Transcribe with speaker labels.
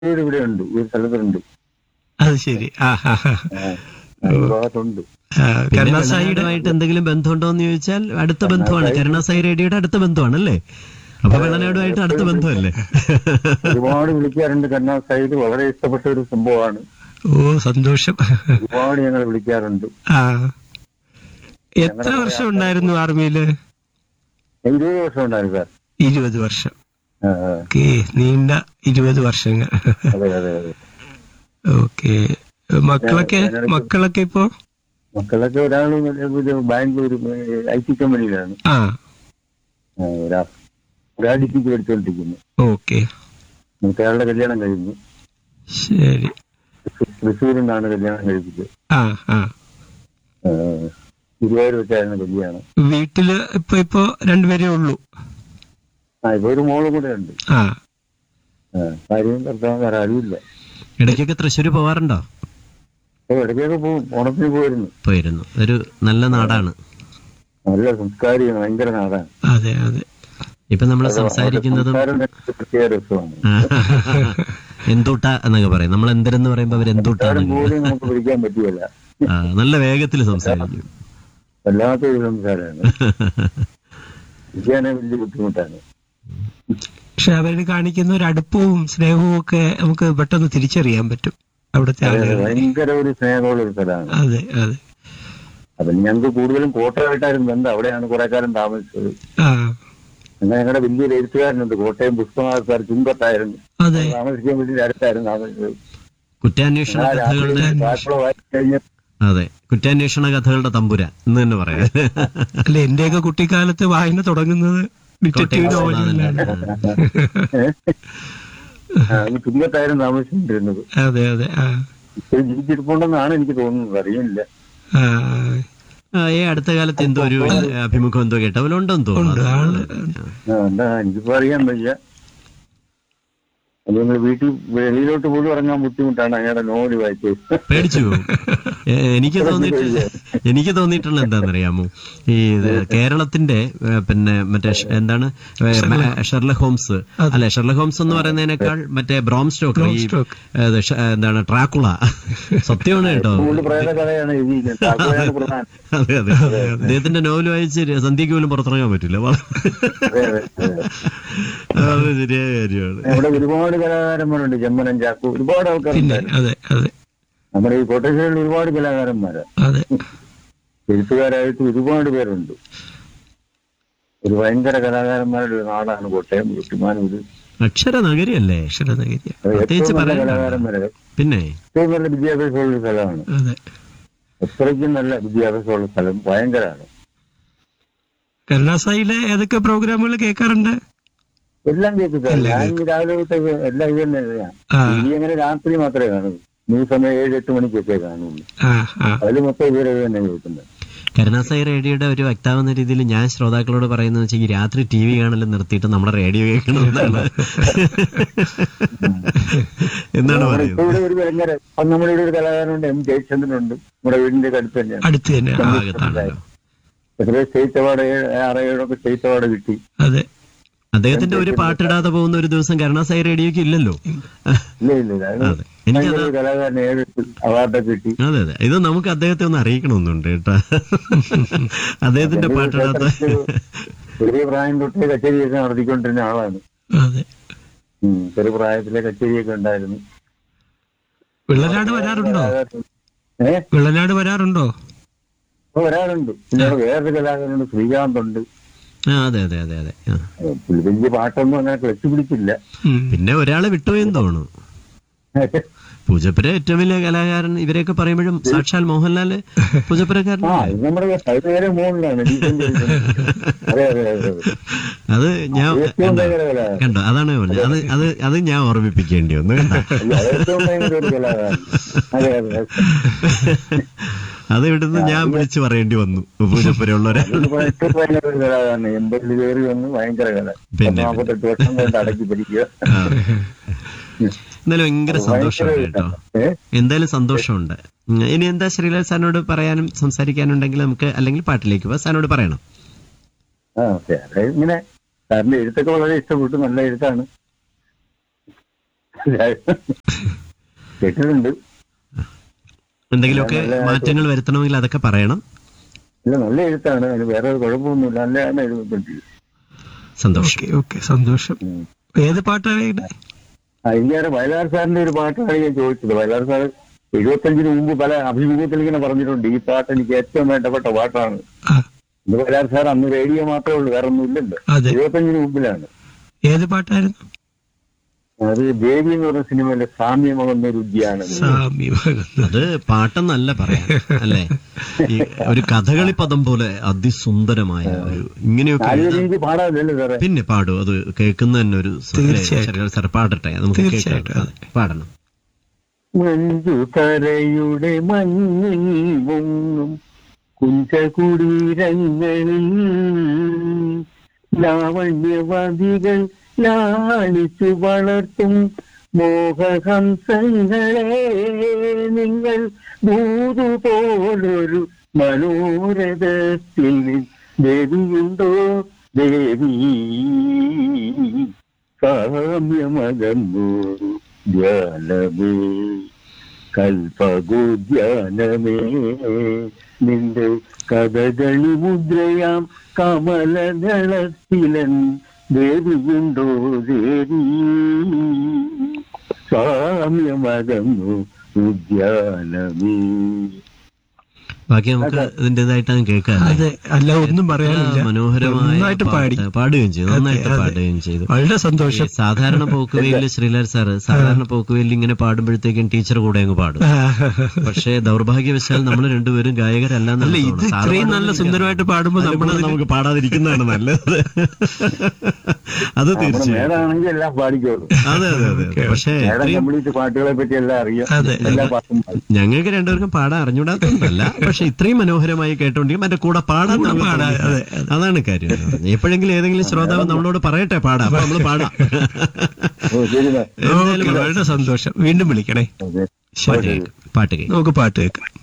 Speaker 1: വീട് ഇവിടെ ഉണ്ട് ഈ സ്ഥലത്തുണ്ട്
Speaker 2: അത് ശരി ആ ആ ആ.
Speaker 1: ആ, ആ, ഈ ഭാഗത്തുണ്ട്
Speaker 2: ആ,
Speaker 3: പിന്നെ
Speaker 2: കരുണാസായിയുടെ
Speaker 3: വെള്ളനാടുമായിട്ട് എന്തെങ്കിലും ബന്ധമുണ്ടോ എന്ന് ചോദിച്ചാൽ അടുത്ത ബന്ധുവാണ് കരുണാസായി റേഡിയോയുടെ അടുത്ത ബന്ധുവാണ് അല്ലേ അപ്പൊ വെള്ളനാടുമായിട്ട് അടുത്ത ബന്ധമല്ലേ
Speaker 1: ഒരുപാട് വിളിക്കാറുണ്ട് കരുണാസായിട്ട് വളരെ ഇഷ്ടപ്പെട്ട ഒരു സംഭവമാണ്
Speaker 2: ഓ സന്തോഷം
Speaker 1: ഒരുപാട് ഞങ്ങൾ വിളിക്കാറുണ്ട്
Speaker 2: ആ എത്ര വർഷം ഉണ്ടായിരുന്നു ആർമിയില്
Speaker 1: ഇരുപത് വർഷം ഉണ്ടായിരുന്നു സാർ
Speaker 2: ഇരുപത് വർഷം
Speaker 1: ആ, ആ.
Speaker 2: ഓക്കെ നീണ്ട ഇരുപത് വർഷങ്ങൾ
Speaker 1: അതെ അതെ അതെ
Speaker 2: ഓക്കെ മക്കളൊക്കെ മക്കളൊക്കെ ഇപ്പോ
Speaker 1: മക്കളൊക്കെ ഒരാൾ ബാംഗ്ലൂർ ഐ ടി കമ്പനിയിലാണ്
Speaker 2: ആ
Speaker 1: ആ, ഒരാ ഒരാൾ ഡിഗ്രിക്ക് പഠിച്ചുകൊണ്ടിരിക്കുന്നു
Speaker 2: ഓക്കെ
Speaker 1: മൂത്തയാളുടെ കല്യാണം കഴിഞ്ഞു
Speaker 2: ശരി
Speaker 1: തൃശ്ശൂരിൽ നിന്നാണ് കല്യാണം കഴിച്ചത്
Speaker 2: ആ ആ
Speaker 1: ആ, ഗുരുവായൂർ വെച്ചായിരുന്നു കല്യാണം
Speaker 2: വീട്ടില് ഇപ്പൊ ഇപ്പൊ രണ്ടുപേരേ ഉള്ളൂ
Speaker 1: ആ ഇപ്പൊ ഒരു മോളും കൂടെ ഉണ്ട്
Speaker 2: ആ
Speaker 1: ആ, ഭാര്യയും ഭർത്താവും വേറെ ആരുമില്ല
Speaker 3: ഇടയ്ക്കൊക്കെ തൃശ്ശൂർ പോവാറുണ്ടോ
Speaker 1: അപ്പൊ ഇടയ്ക്കൊക്കെ പോകും ഓണത്തിന് പോയിരുന്നു
Speaker 3: പോയിരുന്നു ഒരു നല്ല നാടാണ്
Speaker 1: നല്ല സംസ്കാരിയാണ് ഭയങ്കര നാടാണ്
Speaker 3: അതെ അതെ ഇപ്പൊ നമ്മൾ സംസാരിക്കുന്നതും
Speaker 1: സംസ്കാരം തന്നെ പ്രത്യേക രസമാണ്
Speaker 3: എന്തൂട്ട എന്നൊക്കെ പറയും നമ്മൾ എന്തരെന്ന് പറയുമ്പോ അവർ എന്തൂട്ട
Speaker 1: സംസ്കാരം
Speaker 3: എന്നൊക്കെ
Speaker 1: പോലും നമുക്ക് പിടിക്കാൻ പറ്റുകയില്ല
Speaker 3: ആ, നല്ല വേഗത്തിൽ സംസാരിക്കും
Speaker 1: വല്ലാത്ത ഒരു സംസ്കാരമാണ് പിടിക്കാനേ വലിയ ബുദ്ധിമുട്ടാണ്
Speaker 2: പക്ഷെ അവര് കാണിക്കുന്ന ഒരു അടുപ്പവും സ്നേഹവും ഒക്കെ നമുക്ക് പെട്ടെന്ന് തിരിച്ചറിയാൻ പറ്റും അവിടുത്തെ
Speaker 1: അതെ,
Speaker 2: ആളുകൾ
Speaker 1: ഭയങ്കര ഒരു സ്നേഹമുള്ള ഒരു സ്ഥലമാണ്
Speaker 2: അതെ അതെ
Speaker 1: അപ്പൊ ഞങ്ങൾക്ക് കൂടുതലും കോട്ടയമായിട്ടായിരുന്നു ബന്ധം അവിടെയാണ് കുറെ കാലം താമസിച്ചത്
Speaker 2: ആ
Speaker 1: എന്നാൽ ഞങ്ങളുടെ വലിയൊരു എഴുത്തുകാരനുണ്ട് കോട്ടയം പുഷ്പനാഥ് സാർ ചുങ്കത്തായിരുന്നു
Speaker 2: അതെ
Speaker 1: താമസിക്കാൻ വേണ്ടി അടുത്തായിരുന്നു താമസിച്ചത്
Speaker 3: കുറ്റാന്വേഷണ
Speaker 1: ആ
Speaker 3: കഥകളുടെ
Speaker 1: രാത്രി ബാക്കിയുള്ള വായിച്ച് കഴിഞ്ഞ്
Speaker 3: അതെ കുറ്റാന്വേഷണ കഥകളുടെ തമ്പുര എന്ന് തന്നെ പറയാം
Speaker 2: അല്ല എന്റെയൊക്കെ കുട്ടിക്കാലത്ത് വായന തുടങ്ങുന്നത് ഡിറ്റക്റ്റീവ് നോവലുകളിലാണ്
Speaker 1: ആ, ഈ ചുങ്കത്തായിരുന്നു താമസിച്ചുകൊണ്ടിരുന്നത്
Speaker 2: അതെ അതെ ആ
Speaker 1: ഇപ്പോഴും ജീവിച്ചിരിപ്പുണ്ടെന്നാണ് എനിക്ക് തോന്നുന്നത് അറിയില്ല
Speaker 2: ആ,
Speaker 3: ആ, ഈ അടുത്ത കാലത്ത് എന്തോ ഒരു അഭിമുഖം എന്തോ കേട്ട പോലെ ഉണ്ടെന്ന്
Speaker 2: ഉണ്ട്
Speaker 3: തോന്നുന്നു
Speaker 2: ആള്
Speaker 1: ആ, എന്താ എനിക്കിപ്പോ അറിയാൻ വയ്യ അത് നിങ്ങൾ വീട്ടിൽ വെളിയിലോട്ട് പോലും ഇറങ്ങാൻ ബുദ്ധിമുട്ടാണ് അങ്ങയുടെ നോവൽ വായിച്ചത്
Speaker 3: പേടിച്ചു പോകും ഏ, എനിക്ക് തോന്നിയിട്ട് എനിക്ക് തോന്നിയിട്ടുള്ള എന്താണെന്നറിയാമോ ഈ ഇത് കേരളത്തിന്റെ ഏ, പിന്നെ മറ്റേ ഷ- എന്താണ് ഏ, മ- ഷെർലക് ഹോംസ് അല്ലെ ഷെർലക് ഹോംസ് എന്ന് പറയുന്നതിനേക്കാൾ മറ്റേ ബ്രോം സ്റ്റോക്കർ ഈ
Speaker 2: സ്റ്റോക്കർ.
Speaker 3: ഏത് ഷ- എന്താണ് ട്രാക്കുള സത്യമാണ് കേട്ടോ
Speaker 1: കൂടുതൽ പ്രേത കഥയാണ് എഴുതിയിരിക്കുന്നത് താക്കോലാണ് പ്രധാനം
Speaker 3: അതെ അതെ അദ്ദേഹത്തിന്റെ നോവൽ വായിച്ച് സന്ധ്യക്ക് പോലും പുറത്തിറങ്ങാൻ പറ്റില്ല വള-
Speaker 1: അതെ അതെ അതെ
Speaker 3: അത് ശരിയായ കാര്യമാണ്
Speaker 1: ഇവിടെ ഒരുപാട് കലാകാരന്മാരുണ്ട് ചെമ്മനം ചാക്കു ഒരുപാട്
Speaker 2: പിന്നെ
Speaker 1: ആൾക്കാരുണ്ട്
Speaker 2: അതെ അതെ
Speaker 1: നമ്മുടെ ഈ കോട്ടയത്തിൽ ഒരുപാട് കലാകാരന്മാര്
Speaker 2: അതെ
Speaker 1: എഴുത്തുകാരായിട്ട് ഒരുപാട് പേരുണ്ട് ഒരു ഭയങ്കര കലാകാരന്മാരുടെ ഒരു നാടാണ് കോട്ടയം കുട്ടിമാനൂര്
Speaker 3: അക്ഷര നഗരിയല്ലേ
Speaker 2: അക്ഷരനഗരിയ
Speaker 1: അത്
Speaker 3: പ്രത്യേകിച്ച്
Speaker 1: ഏറ്റവും നല്ല
Speaker 3: പറയാൻ
Speaker 1: കലാകാരന്മാരെ
Speaker 3: പിന്നെ
Speaker 1: ഏറ്റവും നല്ല വിദ്യാഭ്യാസമുള്ള ഒരു സ്ഥലമാണ്
Speaker 2: അതെ
Speaker 1: അത്രയ്ക്കും നല്ല വിദ്യാഭ്യാസമുള്ള സ്ഥലം ഭയങ്കരമാണ്
Speaker 2: കരുണാസായിലെ ഏതൊക്കെ പ്രോഗ്രാമുകൾ കേൾക്കാറുണ്ട്
Speaker 1: എല്ലാം കേൾക്കുക ഞാൻ ഈ രാവിലെ തൊട്ട് എല്ലാം ഇത് തന്നെ ചെയ്യാം
Speaker 2: ആ
Speaker 1: ഇനി അങ്ങനെ രാത്രി മാത്രമേ കാണൂ ഈ സമയം ഏഴ് എട്ട് മണിക്കൊക്കെ കാണുള്ളൂ
Speaker 2: ആ ആ
Speaker 1: അതിൽ മൊത്തം ഇവരെ തന്നെ കേൾക്കുന്നത്
Speaker 3: കരുണാസായി റേഡിയോയുടെ ഒരു വ്യക്താവുന്ന രീതിയിൽ ഞാൻ ശ്രോതാക്കളോട് പറയുന്നത് വെച്ചാൽ ഈ രാത്രി ടി വി കാണലും നിർത്തിയിട്ട് നമ്മുടെ റേഡിയോ കേൾക്കണമെന്നാണ് എന്നാണ്
Speaker 1: ഇപ്പൊ
Speaker 3: പറയുന്നത്
Speaker 1: ഇവിടെ ഒരു ഭയങ്കര അപ്പൊ നമ്മുടെ ഇവിടെ ഒരു കലാകാരനുണ്ട് എം ജയചന്ദ്രനുണ്ട് നമ്മുടെ വീടിന്റെ അടുത്ത് തന്നെയാണ്
Speaker 2: അടുത്ത് തന്നെ ആ,
Speaker 3: ഭാഗത്താണല്ലോ
Speaker 1: എത്രയോ സ്റ്റേറ്റ് അവാർഡ് ആറ് ഏഴൊക്കെ സ്റ്റേറ്റ് അവാർഡ് കിട്ടി
Speaker 2: അതെ
Speaker 3: അദ്ദേഹത്തിന്റെ ഒരു പാട്ടിടാതെ പോകുന്ന ഒരു ദിവസം കരുണാസായി റേഡിയോക്ക് ഇല്ലല്ലോ
Speaker 1: ഇല്ല ഇല്ല ഇല്ല അത്
Speaker 3: അതെ എനിക്കത്
Speaker 1: ഭയങ്കര ഒരു കലാകാരൻ ഏഴ് അവാർഡൊക്കെ കിട്ടി
Speaker 3: അതെ അതെ ഇത് നമുക്ക് അദ്ദേഹത്തെ ഒന്ന് അറിയിക്കണമെന്നുണ്ട് കേട്ടാ അദ്ദേഹത്തിന്റെ പാട്ടിടാത്ത
Speaker 1: ചെറിയ പ്രായം തൊട്ടേ കച്ചേരിയൊക്കെ നടത്തിക്കൊണ്ടിരുന്ന ആളാണ്
Speaker 2: അതെ
Speaker 1: ഉം, ചെറു പ്രായത്തിലെ കച്ചേരിയൊക്കെ ഉണ്ടായിരുന്നു
Speaker 2: വെള്ളനാട് വരാറുണ്ടോ
Speaker 1: ഏഹ്
Speaker 2: വെള്ളനാട് വരാറുണ്ടോ
Speaker 1: ഇപ്പൊ ഒരാളുണ്ട് പിന്നെ അവിടെ വേറൊരു കലാകാരനുണ്ട് ശ്രീകാന്ത് ഉണ്ട്
Speaker 3: ആ അതെ അതെ അതെ അതെ ആ.
Speaker 1: പുള്ളി വലിയ പാട്ടൊന്നും അങ്ങനെ ക്ലച്ച് പിടിച്ചില്ല
Speaker 2: ഉം.
Speaker 3: പിന്നെ ഒരാളെ വിട്ടുപോയെന്ന് തോന്നുന്നു പൂജപ്പുര ഏറ്റവും വലിയ കലാകാരൻ ഇവരെയൊക്കെ പറയുമ്പോഴും സാക്ഷാൽ മോഹൻലാല് പൂജപ്പുരക്കാരൻ
Speaker 1: ആ ഇത് നമ്മുടെ അത് നേരെ മുകളിലാണ് ഡീസന്റ് അതെ അതെ അതെ അതെ.
Speaker 3: അത് ഞാൻ
Speaker 1: ഏറ്റവും
Speaker 3: കണ്ടോ
Speaker 1: ഭയങ്കര കലാകാരൻ
Speaker 3: കണ്ടോ അതാണ് ഞാൻ പറഞ്ഞത് അത് അത് അത് ഞാൻ ഓർമ്മിപ്പിക്കേണ്ടി വന്നു കണ്ടോ
Speaker 1: അല്ല, അത് ഏറ്റവും ഭയങ്കര ഒരു കലാകാരൻ അതെ അതെ അതെ.
Speaker 3: അത് ഇവിടുന്ന് ഞാൻ വിളിച്ചു പറയേണ്ടി വന്നു പൂജപ്പുരയുള്ളവരെ
Speaker 1: ഇതിപ്പോ ഏറ്റവും ഭയങ്കര ഒരു കലാകാരൻ എൺപതിൽ കയറി വന്ന് ഭയങ്കര കല
Speaker 3: പിന്നെ.
Speaker 1: നാൽപ്പത്തെട്ട് വർഷം കൊണ്ട് അടക്കി പഠിക്കുക
Speaker 3: ആ. എന്തായാലും ഭയങ്കര സന്തോഷമുണ്ട് കേട്ടോ
Speaker 1: ഏ
Speaker 3: എന്തായാലും സന്തോഷമുണ്ട് ഉം, ഇനി എന്താ ശ്രീലാൽ സാറിനോട് പറയാനും സംസാരിക്കാനുണ്ടെങ്കിൽ നമുക്ക് അല്ലെങ്കിൽ പാട്ടിലേക്ക് പോവാം സാറിനോട് പറയണം
Speaker 1: ആ ഓക്കെ അതായത് ഇങ്ങനെ സാറിന്റെ എഴുത്തൊക്കെ വളരെ ഇഷ്ടപ്പെട്ടു നല്ല എഴുത്താണ് കേട്ടിട്ടുണ്ട്
Speaker 3: എന്തെങ്കിലുമൊക്കെ മാറ്റങ്ങൾ വരുത്തണമെങ്കിൽ അതൊക്കെ പറയണം
Speaker 1: ഇല്ല നല്ല എഴുത്താണ് അതിന് വേറെ കുഴപ്പമൊന്നുമില്ല നല്ലതാണ് എഴുതിക്കൊണ്ടിരിക്കുന്നത്
Speaker 3: സന്തോഷം
Speaker 2: ഓക്കെ ഓക്കെ സന്തോഷം ഏത് പാട്ടാണ് കേട്ടത്
Speaker 1: ആ ഇന്ത്യയുടെ വയലാർ സാറിന്റെ ഒരു പാട്ടാണ് ഞാൻ ചോദിച്ചത് വയലാർ സാർ എഴുപത്തഞ്ചിന് മുമ്പ് പല അഭിമുഖത്തിൽ ഇങ്ങനെ പറഞ്ഞിട്ടുണ്ട് ഈ പാട്ട് എനിക്ക് ഏറ്റവും വേണ്ടപ്പെട്ട പാട്ടാണ്
Speaker 2: ആ
Speaker 1: ഇത് വയലാർ സാർ അന്ന് റേഡിയോ മാത്രമേ ഉള്ളൂ വേറെ ഒന്നും ഇല്ലല്ലോ
Speaker 2: അതെ
Speaker 1: എഴുപത്തഞ്ചിന് മുമ്പിലാണ്
Speaker 2: ഏത് പാട്ടായിരുന്നു
Speaker 1: അത് ദേവി എന്ന് പറഞ്ഞ സിനിമയിലെ സാമ്യമകന്ന ഒരു ഉദ്യാനം
Speaker 2: സാമ്യമാകുന്നു
Speaker 3: അത് പാട്ടെന്നല്ല പറയാം അല്ലേ ഈ ഒരു കഥകളി പദം പോലെ അതിസുന്ദരമായ ഒരു ഇങ്ങനെയൊക്കെ
Speaker 1: നാല്
Speaker 3: എഴുതാൻ-
Speaker 1: എനിക്ക് പാടാമല്ലോ സാറേ
Speaker 3: പിന്നെ പാടും അത് കേൾക്കുന്ന തന്നെ ഒരു സ-
Speaker 2: തീർച്ചയായിട്ടും.
Speaker 3: ശരി, സാർ പാടട്ടെ നമുക്ക്
Speaker 2: തീർച്ചയായിട്ടും,
Speaker 3: കേൾക്കാം അതെ, പാടണം
Speaker 1: മഞ്ജു കരയുടെ മഞ്ഞിൽ മുങ്ങും കുഞ്ചകുടീരങ്ങളിൽ ലാവണ്യവതികൾ ലാളിച്ചു വളർത്തും മോഹഹംസങ്ങളെ നിങ്ങൾ ദൂതു പോലൊരു മനോരഥത്തിൽ ദേവിയുണ്ടോ ദേവി കാമ്യമകന്നൂരു ധ്യാനമേ കൽപഗോധ്യാനമേ നിന്റെ കഥകളി മുദ്രയാം കമലദളത്തിലൻ ദേവിയുണ്ടോ ദേവി സാമ്യമകന്നു ഉദ്യാനമേ
Speaker 3: ബാക്കി നമുക്ക് ഇതിന്റേതായിട്ട് അങ്ങ് കേൾക്കാം
Speaker 2: അതെ അല്ല ഒന്നും പറയാനില്ല
Speaker 3: മനോഹരമായ
Speaker 2: നന്നായിട്ട് പാടി
Speaker 3: പാട്ട് പാടുകയും ചെയ്തു നന്നായിട്ട്
Speaker 2: അതെ.
Speaker 3: പാടുകയും ചെയ്തു
Speaker 2: വളരെ സന്തോഷം
Speaker 3: ഈ സാധാരണ പോക്കുവെയിൽ ശ്രീലാൽ സാറ് സാധാരണ പോക്കുവെയിൽ ഇങ്ങനെ പാടുമ്പോഴത്തേക്കും ടീച്ചർ കൂടെ അങ്ങ് പാടും പക്ഷേ ദൗർഭാഗ്യവശാൽ നമ്മൾ രണ്ടുപേരും ഗായകരല്ല
Speaker 2: അല്ല ഇത് ഇത്രയും നല്ല സുന്ദരമായിട്ട് പാടുമ്പോ നമ്മൾ
Speaker 3: നമുക്ക് പാടാതിരിക്കുന്നതാണ് നല്ലത് അത്
Speaker 1: നമ്മുടെ
Speaker 3: തീർച്ചയായും
Speaker 1: മേടാണെങ്കിൽ എല്ലാം പാടിക്കോളൂ
Speaker 3: അതെ അതെ അതെ പക്ഷേ
Speaker 1: മേഡം
Speaker 3: ഇത്രയും
Speaker 1: കംപ്ലീറ്റ് പാട്ടുകളെ പറ്റി എല്ലാം അറിയാം
Speaker 2: അതെ.
Speaker 1: എല്ലാ പാട്ടും പാടും
Speaker 3: ഞങ്ങൾക്ക് രണ്ടുപേർക്കും പാടാൻ അറിഞ്ഞൂടാത്തതല്ല പക്ഷെ ഇത്രയും മനോഹരമായി കേട്ടോണ്ടെങ്കിൽ മറ്റേ കൂടെ പാടാൻ നമുക്ക്
Speaker 2: പാടാൻ,
Speaker 3: തോന്നി.
Speaker 2: അതെ,
Speaker 3: അതാണ് കാര്യം എന്ന് പറഞ്ഞത്. എപ്പോഴെങ്കിലും ഏതെങ്കിലും ശ്രോതാവ് നമ്മളോട് പറയട്ടെ പാടാം അപ്പൊ നമ്മള് പാടാം
Speaker 1: ഓ ശരി മാം.
Speaker 2: ഓക്കെ വളരെ സന്തോഷം വീണ്ടും വിളിക്കണേ
Speaker 1: അതെ
Speaker 2: ശരി
Speaker 3: പാട്ട് കേൾക്കാം
Speaker 2: നമുക്ക് പാട്ട് കേൾക്കാം